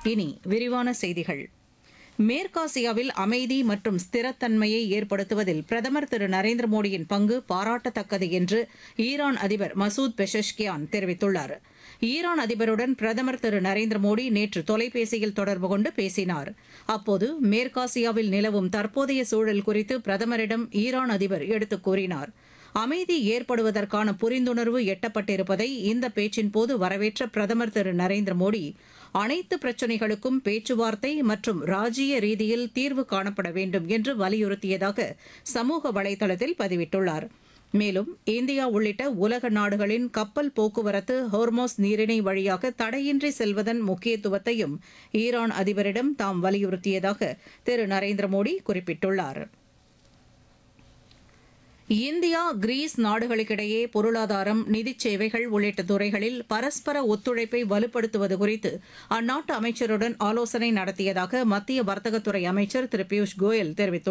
இனி விரிவான செய்திகள் மேற்காசியாவில் அமைதி மற்றும் ஸ்திரத்தன்மையை ஏற்படுத்துவதில் பிரதமர் திரு நரேந்திர மோடியின் பங்கு பாராட்டத்தக்கது என்று ஈரான் அதிபர் மசூத் பெஷஷ்கியான் தெரிவித்துள்ளார் ஈரான் அதிபருடன் பிரதமர் திரு நரேந்திர மோடி நேற்று தொலைபேசியில் தொடர்பு கொண்டு பேசினார் அப்போது மேற்காசியாவில் நிலவும் தற்போதைய சூழல் குறித்து பிரதமரிடம் ஈரான் அதிபர் எடுத்துக் கூறினார் அமைதி ஏற்படுவதற்கான புரிந்துணர்வு எட்டப்பட்டிருப்பதை இந்த பேச்சின் போது வரவேற்ற பிரதமர் திரு நரேந்திர மோடி அனைத்து பிரச்சினைகளுக்கும் பேச்சுவார்த்தை மற்றும் ராஜீய ரீதியில் தீர்வு காணப்பட வேண்டும் என்று வலியுறுத்தியதாக சமூக வலைதளத்தில் பதிவிட்டுள்ளார் மேலும் இந்தியா உள்ளிட்ட உலக நாடுகளின் கப்பல் போக்குவரத்து ஹோர்மோஸ் நீரிணை வழியாக தடையின்றி செல்வதன் முக்கியத்துவத்தையும் ஈரான் அதிபரிடம் தாம் வலியுறுத்தியதாக திரு நரேந்திர மோடி குறிப்பிட்டுள்ளார் இந்தியா கிரீஸ் நாடுகளுக்கிடையே பொருளாதாரம் நிதிச் சேவைகள் உள்ளிட்ட துறைகளில் பரஸ்பர ஒத்துழைப்பை வலுப்படுத்துவது குறித்து அந்நாட்டு அமைச்சருடன் ஆலோசனை நடத்தியதாக மத்திய வர்த்தகத்துறை அமைச்சர் திரு பியூஷ் கோயல் தெரிவித்துள்ளார்